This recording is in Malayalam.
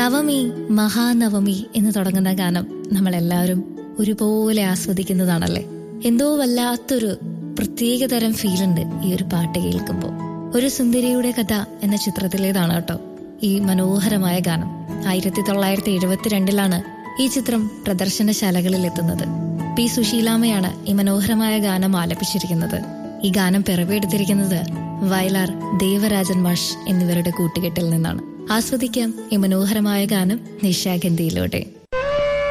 നവമി മഹാനവമി എന്ന് തുടങ്ങുന്ന ഗാനം നമ്മളെല്ലാവരും ഒരുപോലെ ആസ്വദിക്കുന്നതാണല്ലേ എന്തോ വല്ലാത്തൊരു പ്രത്യേകതരം ഫീലുണ്ട് ഈ ഒരു പാട്ട് കേൾക്കുമ്പോൾ ഒരു സുന്ദരിയുടെ കഥ എന്ന ചിത്രത്തിലേതാണ് കേട്ടോ ഈ മനോഹരമായ ഗാനം ആയിരത്തി തൊള്ളായിരത്തി എഴുപത്തിരണ്ടിലാണ് ഈ ചിത്രം പ്രദർശനശാലകളിൽ എത്തുന്നത് പി സുശീലാമയാണ് ഈ മനോഹരമായ ഗാനം ആലപിച്ചിരിക്കുന്നത് ഈ ഗാനം പിറവിയെടുത്തിരിക്കുന്നത് വയലാർ ദേവരാജൻ മാഷ് എന്നിവരുടെ കൂട്ടുകെട്ടിൽ നിന്നാണ് ആസ്വദിക്കാം ഈ മനോഹരമായ ഗാനം നിശാഗന്ധിയിലൂടെ